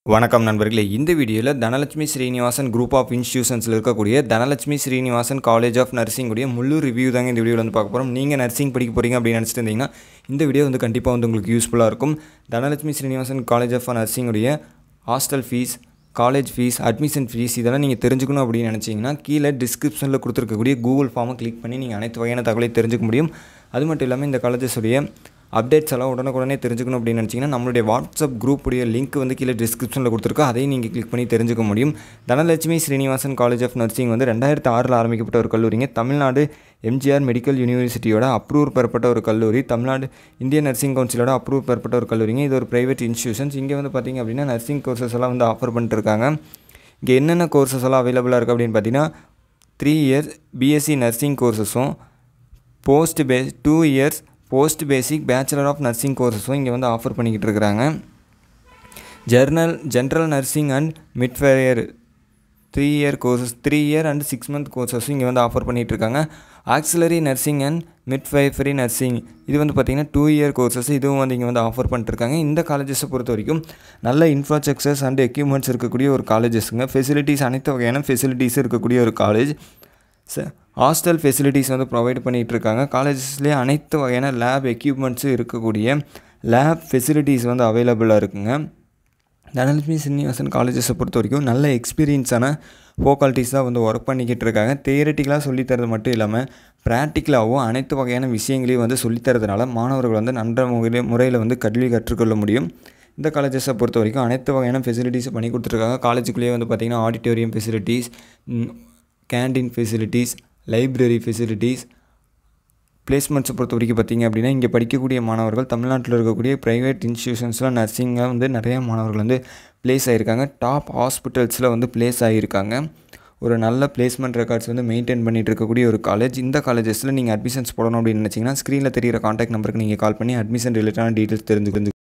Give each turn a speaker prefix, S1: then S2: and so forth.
S1: வணக்கம் நண்பர்களே இந்த வீடியோவில் தனலட்சுமி ஸ்ரீனிவாசன் குரூப் ஆஃப் இன்ஸ்டியூஷன்ஸில் இருக்கக்கூடிய தனலட்சுமி ஸ்ரீனிவாசன் காலேஜ் ஆஃப் நர்சிங்குடைய முழு ரிவ்யூ தாங்க இந்த வீடியோவில் வந்து பார்க்க போகிறோம் நீங்கள் நர்சிங் படிக்க போகிறீங்க அப்படின்னு நினச்சிட்டு இருந்தீங்கன்னா இந்த வீடியோ வந்து கண்டிப்பாக வந்து உங்களுக்கு யூஸ்ஃபுல்லாக இருக்கும் தனலட்சுமி ஸ்ரீனிவாசன் காலேஜ் ஆஃப் நர்சிங்குடைய hostel fees college fees admission fees இதெல்லாம் நீங்கள் தெரிஞ்சுக்கணும் அப்படின்னு நினச்சிங்கன்னா கீழே டிஸ்கிரிப்ஷனில் கொடுத்துருக்கக்கூடிய கூகுள் ஃபார்மை கிளிக் பண்ணி நீங்கள் அனைத்து வகையான தகவலை தெரிஞ்சுக்க முடியும் அது மட்டும் இல்லாமல் இந்த காலேஜஸுடைய அப்டேட்ஸ் எல்லாம் உடனுக்குடனே தெரிஞ்சுக்கணும் அப்படின்னு நினச்சிங்கன்னா நம்மளுடைய வாட்ஸ்அப் குரூப்புடைய லிங்க் வந்து கீழே டிஸ்கிரிப்ஷனில் கொடுத்துருக்கோம் அதையும் நீங்கள் கிளிக் பண்ணி தெரிஞ்சுக்க முடியும் Dhanalakshmi Srinivasan college of nursing வந்து ரெண்டாயிரத்து ஆறில் ஆரம்பிக்கப்பட்ட ஒரு கல்லூரிங்க தமிழ்நாடு எம்ஜிஆர் மெடிக்கல் யூனிவர்சிட்டியோட அப்ரூவ் பெறப்பட்ட ஒரு கல்லூரி தமிழ்நாடு இந்தியன் நர்சிங் கவுன்சிலோட அப்ரூவ் பெறப்பட்ட ஒரு கல்லூரிங்க இது ஒரு ப்ரைவேட் இன்ஸ்டியூஷன்ஸ் இங்கே வந்து பார்த்திங்க அப்படின்னா நர்சிங் கோர்சஸ் எல்லாம் வந்து ஆஃபர் பண்ணிட்டுருக்காங்க இங்கே என்னென்ன கோர்சஸ் எல்லாம் அவைலபிளாக இருக்குது அப்படின்னு பார்த்தீங்கன்னா த்ரீ இயர்ஸ் பிஎஸ்சி நர்சிங் கோர்சஸும் போஸ்ட் பே two years post basic bachelor of nursing கோர்சஸும் இங்கே வந்து ஆஃபர் பண்ணிக்கிட்டு இருக்கிறாங்க general general nursing and midwife three year courses three year and six month கோர்சஸும் இங்கே வந்து ஆஃபர் பண்ணிகிட்டு இருக்காங்க auxiliary nursing and midwifery nursing இது வந்து பார்த்திங்கன்னா டூ இயர் கோர்சஸ் இதுவும் வந்து இங்கே வந்து ஆஃபர் பண்ணிட்டுருக்காங்க இந்த காலேஜஸை பொறுத்த வரைக்கும் நல்ல இன்ஃப்ராஸ்ட்ரக்சர்ஸ் அண்ட் எக்யூப்மெண்ட்ஸ் இருக்கக்கூடிய ஒரு காலேஜஸ்ங்க ஃபெசிலிட்டிஸ் அனைத்து வகையான ஃபெசிலிட்டிஸ் இருக்கக்கூடிய ஒரு காலேஜ் ச ஹாஸ்டல் ஃபெசிலிட்டிஸ் வந்து ப்ரொவைட் பண்ணிகிட்டு இருக்காங்க காலேஜஸ்லேயே அனைத்து வகையான லேப் எக்யூப்மெண்ட்ஸும் இருக்கக்கூடிய லேப் ஃபெசிலிட்டிஸ் வந்து அவைலபிளாக இருக்குங்க தனலட்சுமி சீனிவாசன் காலேஜஸை பொறுத்த வரைக்கும் நல்ல எக்ஸ்பீரியன்ஸான ஃபோக்காலிட்டிஸ் தான் வந்து ஒர்க் பண்ணிக்கிட்டு இருக்காங்க தியரட்டிக்கலாக சொல்லித்தரது மட்டும் இல்லாமல் ப்ராக்டிக்கலாகவும் அனைத்து வகையான விஷயங்களையும் வந்து சொல்லித்தரதுனால மாணவர்கள் வந்து நன்ற முறையில் முறையில் வந்து கல்வி கற்றுக்கொள்ள முடியும் இந்த காலேஜஸை பொறுத்த வரைக்கும் அனைத்து வகையான ஃபெசிலிட்டிஸ் பண்ணி கொடுத்துருக்காங்க காலேஜுக்குள்ளேயே வந்து பார்த்திங்கன்னா auditorium facilities canteen facilities library facilities பிளேஸ்மெண்ட்ஸை பொறுத்த வரைக்கும் பார்த்திங்க அப்படின்னா இங்கே படிக்கக்கூடிய மாணவர்கள் தமிழ்நாட்டில் இருக்கக்கூடிய ப்ரைவேட் இன்ஸ்டியூஷன்ஸில் நர்சிங்கில் வந்து நிறைய மாணவர்கள் வந்து ப்ளேஸ் ஆகியிருக்காங்க டாப் ஹாஸ்பிட்டல்ஸில் வந்து ப்ளேஸ் ஆகியிருக்காங்க ஒரு நல்ல பிளேஸ்மெண்ட் ரெக்கார்ட்ஸ் வந்து மெயின்டைன் பண்ணிகிட்டு இருக்கக்கூடிய ஒரு காலேஜ் இந்த காலேஜஸில் நீங்கள் அட்மிஷன்ஸ் போடணும் அப்படின்னு நினச்சிங்கன்னா ஸ்க்ரீனில் தெரியிற காண்டாக்ட் நம்பருக்கு நீங்கள் கால் பண்ணி அட்மிஷன் ரிலேட்டடான டீட்டெயில்ஸ் தெரிஞ்சுக்கிறது